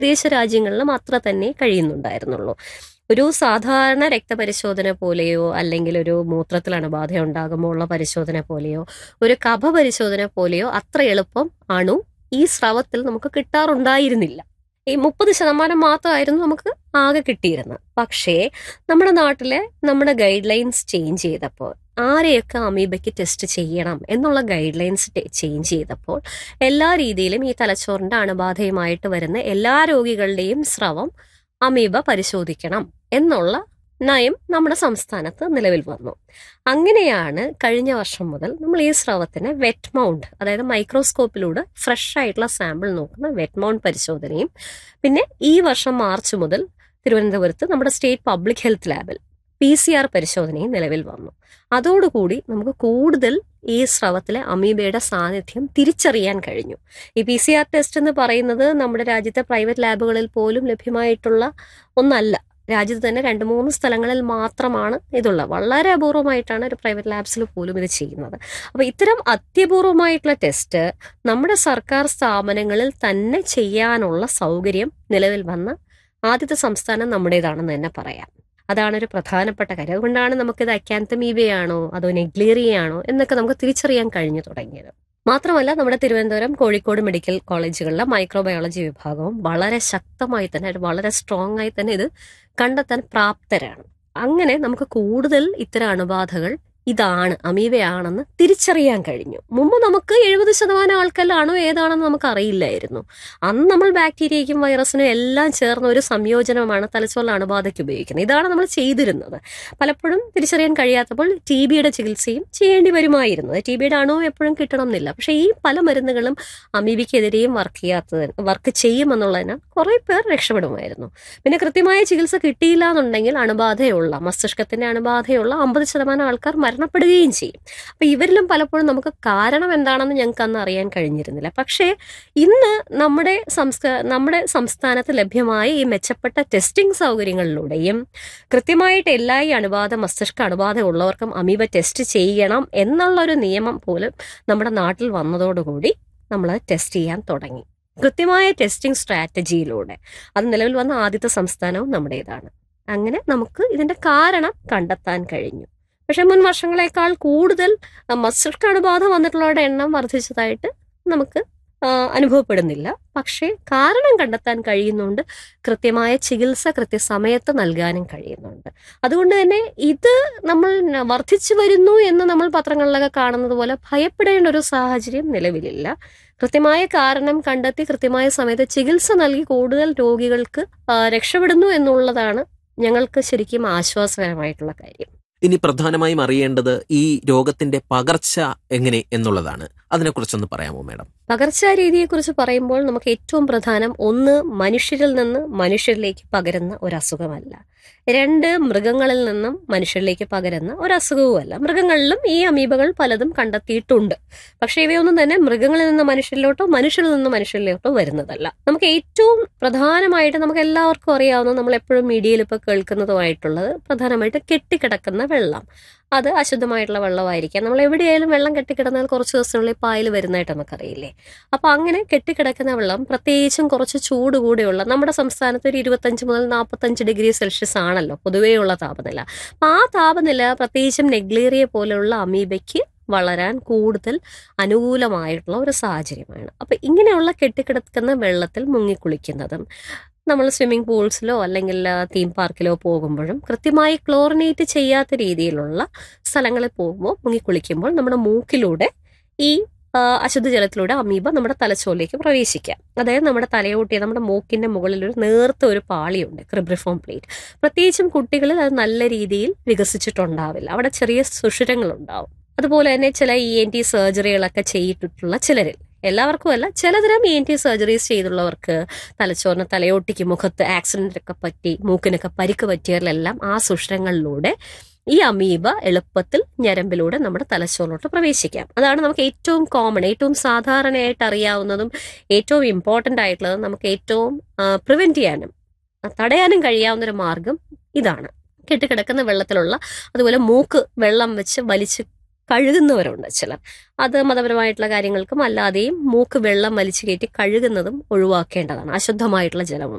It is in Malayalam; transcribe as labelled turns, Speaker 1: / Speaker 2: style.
Speaker 1: വിദേശ രാജ്യങ്ങളിലും അത്ര തന്നെ കഴിയുന്നുണ്ടായിരുന്നുള്ളൂ ഒരു സാധാരണ രക്തപരിശോധന പോലെയോ അല്ലെങ്കിൽ ഒരു മൂത്രത്തിൽ അണുബാധ ഉണ്ടാകുമ്പോൾ ഉള്ള പരിശോധന പോലെയോ ഒരു കഫ പരിശോധന പോലെയോ അത്ര എളുപ്പം അണു ഈ സ്രവത്തിൽ നമുക്ക് കിട്ടാറുണ്ടായിരുന്നില്ല ഈ മുപ്പത് ശതമാനം മാത്രമായിരുന്നു നമുക്ക് ആകെ കിട്ടിയിരുന്നത് പക്ഷേ നമ്മുടെ നാട്ടിലെ നമ്മുടെ ഗൈഡ് ലൈൻസ് ചേഞ്ച് ചെയ്തപ്പോൾ ആരെയൊക്കെ അമീബയ്ക്ക് ടെസ്റ്റ് ചെയ്യണം എന്നുള്ള ഗൈഡ് ലൈൻസ് ചേഞ്ച് ചെയ്തപ്പോൾ എല്ലാ രീതിയിലും ഈ തലച്ചോറിന്റെ അണുബാധയുമായിട്ട് വരുന്ന എല്ലാ രോഗികളുടെയും സ്രവം അമീബ പരിശോധിക്കണം എന്നുള്ള നയം നമ്മുടെ സംസ്ഥാനത്ത് നിലവിൽ വന്നു അങ്ങനെയാണ് കഴിഞ്ഞ വർഷം മുതൽ നമ്മൾ ഈ സ്രവത്തിന് വെറ്റ് മൗണ്ട് അതായത് മൈക്രോസ്കോപ്പിലൂടെ ഫ്രഷ് ആയിട്ടുള്ള സാമ്പിൾ നോക്കുന്ന വെറ്റ് മൗണ്ട് പരിശോധനയും പിന്നെ ഈ വർഷം മാർച്ച് മുതൽ തിരുവനന്തപുരത്ത് നമ്മുടെ സ്റ്റേറ്റ് പബ്ലിക് ഹെൽത്ത് ലാബിൽ പി സി ആർ പരിശോധനയും നിലവിൽ വന്നു അതോടുകൂടി നമുക്ക് കൂടുതൽ ഈ സ്രവത്തിലെ അമീബയുടെ സാന്നിധ്യം തിരിച്ചറിയാൻ കഴിഞ്ഞു ഈ പി സി ആർ ടെസ്റ്റ് എന്ന് പറയുന്നത് നമ്മുടെ രാജ്യത്തെ പ്രൈവറ്റ് ലാബുകളിൽ പോലും ലഭ്യമായിട്ടുള്ള ഒന്നല്ല രാജ്യത്ത് തന്നെ രണ്ട് മൂന്ന് സ്ഥലങ്ങളിൽ മാത്രമാണ് ഇതുള്ളത് വളരെ അപൂർവമായിട്ടാണ് ഒരു പ്രൈവറ്റ് ലാബ്സിൽ പോലും ഇത് ചെയ്യുന്നത് അപ്പോൾ ഇത്തരം അത്യപൂർവമായിട്ടുള്ള ടെസ്റ്റ് നമ്മുടെ സർക്കാർ സ്ഥാപനങ്ങളിൽ തന്നെ ചെയ്യാനുള്ള സൗകര്യം നിലവിൽ വന്ന ആദ്യത്തെ സംസ്ഥാനം നമ്മുടേതാണെന്ന് തന്നെ പറയാം അതാണ് ഒരു പ്രധാനപ്പെട്ട കാര്യം അതുകൊണ്ടാണ് നമുക്കിത് അക്കാന്തമീബയാണോ അതോ നെഗ്ലേറിയാണോ എന്നൊക്കെ നമുക്ക് തിരിച്ചറിയാൻ കഴിഞ്ഞു തുടങ്ങിയത് മാത്രമല്ല നമ്മുടെ തിരുവനന്തപുരം കോഴിക്കോട് മെഡിക്കൽ കോളേജുകളിലെ മൈക്രോബയോളജി വിഭാഗവും വളരെ ശക്തമായി തന്നെ വളരെ സ്ട്രോങ് ആയി തന്നെ ഇത് കണ്ടെത്താൻ പ്രാപ്തരാണ് അങ്ങനെ നമുക്ക് കൂടുതൽ ഇത്തരം അണുബാധകൾ ഇതാണ് അമീബയാണെന്ന് തിരിച്ചറിയാൻ കഴിഞ്ഞു മുമ്പ് നമുക്ക് എഴുപത് ശതമാനം ആൾക്കാരിൽ അണു ഏതാണെന്ന് നമുക്ക് അറിയില്ലായിരുന്നു അന്ന് നമ്മൾ ബാക്ടീരിയയ്ക്കും വൈറസിനും എല്ലാം ചേർന്ന ഒരു സംയോജനമാണ് തലച്ചോറിലെ അണുബാധയ്ക്ക് ഉപയോഗിക്കുന്നത് ഇതാണ് നമ്മൾ ചെയ്തിരുന്നത് പലപ്പോഴും തിരിച്ചറിയാൻ കഴിയാത്തപ്പോൾ ടി ബിയുടെ ചികിത്സയും ചെയ്യേണ്ടി വരുമായിരുന്നു ടി ബിയുടെ അണു എപ്പോഴും കിട്ടണം എന്നില്ല പക്ഷേ ഈ പല മരുന്നുകളും അമീബിക്കെതിരെയും വർക്ക് ചെയ്യാത്തതിന് വർക്ക് ചെയ്യുമെന്നുള്ളതിനാൽ കുറേ പേർ രക്ഷപ്പെടുമായിരുന്നു പിന്നെ കൃത്യമായ ചികിത്സ കിട്ടിയില്ല എന്നുണ്ടെങ്കിൽ അണുബാധയുള്ള മസ്തിഷ്കത്തിന്റെ അണുബാധയുള്ള അമ്പത് ശതമാനം ആൾക്കാർ മരണപ്പെടുകയും ചെയ്യും അപ്പൊ ഇവരിലും പലപ്പോഴും നമുക്ക് കാരണം എന്താണെന്ന് ഞങ്ങൾക്ക് അന്ന് അറിയാൻ കഴിഞ്ഞിരുന്നില്ല പക്ഷേ ഇന്ന് നമ്മുടെ സംസ്ഥാ നമ്മുടെ സംസ്ഥാനത്ത് ലഭ്യമായ ഈ മെച്ചപ്പെട്ട ടെസ്റ്റിംഗ് സൗകര്യങ്ങളിലൂടെയും കൃത്യമായിട്ട് എല്ലാ ഈ അണുബാധ മസ്തിഷ്ക അണുബാധ ഉള്ളവർക്കും അമീബ ടെസ്റ്റ് ചെയ്യണം എന്നുള്ള ഒരു നിയമം പോലും നമ്മുടെ നാട്ടിൽ വന്നതോടുകൂടി നമ്മൾ ടെസ്റ്റ് ചെയ്യാൻ തുടങ്ങി കൃത്യമായ ടെസ്റ്റിംഗ് സ്ട്രാറ്റജിയിലൂടെ അത് നിലവിൽ വന്ന ആദ്യത്തെ സംസ്ഥാനവും നമ്മുടേതാണ് അങ്ങനെ നമുക്ക് ഇതിന്റെ കാരണം കണ്ടെത്താൻ കഴിഞ്ഞു പക്ഷെ മുൻ വർഷങ്ങളെക്കാൾ കൂടുതൽ മസ്തിഷ്ക അണുബാധ വന്നിട്ടുള്ളവരുടെ എണ്ണം വർദ്ധിച്ചതായിട്ട് നമുക്ക് അനുഭവപ്പെടുന്നില്ല പക്ഷേ കാരണം കണ്ടെത്താൻ കഴിയുന്നുണ്ട് കൃത്യമായ ചികിത്സ കൃത്യസമയത്ത് നൽകാനും കഴിയുന്നുണ്ട് അതുകൊണ്ട് തന്നെ ഇത് നമ്മൾ വർദ്ധിച്ചു വരുന്നു എന്ന് നമ്മൾ പത്രങ്ങളിലൊക്കെ കാണുന്നത് പോലെ ഭയപ്പെടേണ്ട ഒരു സാഹചര്യം നിലവിലില്ല കൃത്യമായ കാരണം കണ്ടെത്തി കൃത്യമായ സമയത്ത് ചികിത്സ നൽകി കൂടുതൽ രോഗികൾക്ക് രക്ഷപ്പെടുന്നു എന്നുള്ളതാണ് ഞങ്ങൾക്ക് ശരിക്കും ആശ്വാസകരമായിട്ടുള്ള കാര്യം
Speaker 2: ഇനി പ്രധാനമായും അറിയേണ്ടത് ഈ രോഗത്തിന്റെ പകർച്ച എങ്ങനെ എന്നുള്ളതാണ് അതിനെക്കുറിച്ചൊന്ന് പറയാമോ മാഡം
Speaker 1: പകർച്ചാരീതിയെക്കുറിച്ച് പറയുമ്പോൾ നമുക്ക് ഏറ്റവും പ്രധാനം ഒന്ന് മനുഷ്യരിൽ നിന്ന് മനുഷ്യരിലേക്ക് പകരുന്ന ഒരു അസുഖമല്ല രണ്ട് മൃഗങ്ങളിൽ നിന്നും മനുഷ്യരിലേക്ക് പകരുന്ന ഒരു അസുഖവുമല്ല മൃഗങ്ങളിലും ഈ അമീബകൾ പലതും കണ്ടെത്തിയിട്ടുണ്ട് പക്ഷേ ഇവയൊന്നും തന്നെ മൃഗങ്ങളിൽ നിന്ന് മനുഷ്യരിലോട്ടോ മനുഷ്യരിൽ നിന്ന് മനുഷ്യരിലോട്ടോ വരുന്നതല്ല നമുക്ക് ഏറ്റവും പ്രധാനമായിട്ട് നമുക്ക് എല്ലാവർക്കും അറിയാവുന്ന നമ്മൾ എപ്പോഴും മീഡിയയിൽ ഇപ്പോൾ കേൾക്കുന്നതുമായിട്ടുള്ളത് പ്രധാനമായിട്ട് കെട്ടിക്കിടക്കുന്ന വെള്ളം അത് അശുദ്ധമായിട്ടുള്ള വെള്ളമായിരിക്കാം നമ്മൾ എവിടെയായാലും വെള്ളം കെട്ടിക്കിടന്നാൽ കുറച്ച് ദിവസത്തിനുള്ളിൽ പായൽ വരുന്നതായിട്ട് നമുക്കറിയില്ലേ അപ്പൊ അങ്ങനെ കെട്ടിക്കിടക്കുന്ന വെള്ളം പ്രത്യേകിച്ചും കുറച്ച് ചൂട് കൂടെയുള്ള നമ്മുടെ സംസ്ഥാനത്ത് ഒരു ഇരുപത്തഞ്ച് മുതൽ നാൽപ്പത്തഞ്ച് ഡിഗ്രി സെൽഷ്യസ് ആണല്ലോ പൊതുവെയുള്ള താപനില അപ്പൊ ആ താപനില പ്രത്യേകിച്ചും നെഗ്ലേറിയ പോലെയുള്ള അമീബയ്ക്ക് വളരാൻ കൂടുതൽ അനുകൂലമായിട്ടുള്ള ഒരു സാഹചര്യമാണ് അപ്പൊ ഇങ്ങനെയുള്ള കെട്ടിക്കിടക്കുന്ന വെള്ളത്തിൽ മുങ്ങിക്കുളിക്കുന്നതും നമ്മൾ സ്വിമ്മിംഗ് പൂൾസിലോ അല്ലെങ്കിൽ തീം പാർക്കിലോ പോകുമ്പോഴും കൃത്യമായി ക്ലോറിനേറ്റ് ചെയ്യാത്ത രീതിയിലുള്ള സ്ഥലങ്ങളിൽ പോകുമ്പോൾ മുങ്ങിക്കുളിക്കുമ്പോൾ നമ്മുടെ മൂക്കിലൂടെ ഈ അശുദ്ധ ജലത്തിലൂടെ അമീബ നമ്മുടെ തലച്ചോറിലേക്ക് പ്രവേശിക്കാം അതായത് നമ്മുടെ തലയോട്ടിയ നമ്മുടെ മൂക്കിന്റെ മുകളിൽ ഒരു നേർത്ത ഒരു പാളിയുണ്ട് ക്രിബ്രിഫോം പ്ലേറ്റ് പ്രത്യേകിച്ചും കുട്ടികളിൽ അത് നല്ല രീതിയിൽ വികസിച്ചിട്ടുണ്ടാവില്ല അവിടെ ചെറിയ സുഷിരങ്ങൾ ഉണ്ടാവും അതുപോലെ തന്നെ ചില ഇ എൻ ടി സർജറികളൊക്കെ ചെയ്തിട്ടുള്ള ചിലരിൽ എല്ലാവർക്കും അല്ല ചിലതരം ഇ എൻ ടി സർജറീസ് ചെയ്തുള്ളവർക്ക് തലച്ചോറിന് തലയോട്ടിക്ക് മുഖത്ത് ആക്സിഡന്റൊക്കെ പറ്റി മൂക്കിനൊക്കെ പരിക്ക് പറ്റിയവരിലെല്ലാം ആ സുഷിരങ്ങളിലൂടെ ഈ അമീബ എളുപ്പത്തിൽ ഞരമ്പിലൂടെ നമ്മുടെ തലച്ചോറിലോട്ട് പ്രവേശിക്കാം അതാണ് നമുക്ക് ഏറ്റവും കോമൺ ഏറ്റവും സാധാരണയായിട്ട് അറിയാവുന്നതും ഏറ്റവും ഇമ്പോർട്ടൻ്റ് ആയിട്ടുള്ളതും നമുക്ക് ഏറ്റവും പ്രിവെന്റ് ചെയ്യാനും തടയാനും കഴിയാവുന്ന ഒരു മാർഗം ഇതാണ് കെട്ടിക്കിടക്കുന്ന വെള്ളത്തിലുള്ള അതുപോലെ മൂക്ക് വെള്ളം വെച്ച് വലിച്ച് കഴുകുന്നവരുണ്ട് ചിലർ അത് മതപരമായിട്ടുള്ള കാര്യങ്ങൾക്കും അല്ലാതെയും മൂക്ക് വെള്ളം വലിച്ചു കയറ്റി കഴുകുന്നതും ഒഴിവാക്കേണ്ടതാണ് അശുദ്ധമായിട്ടുള്ള ജലം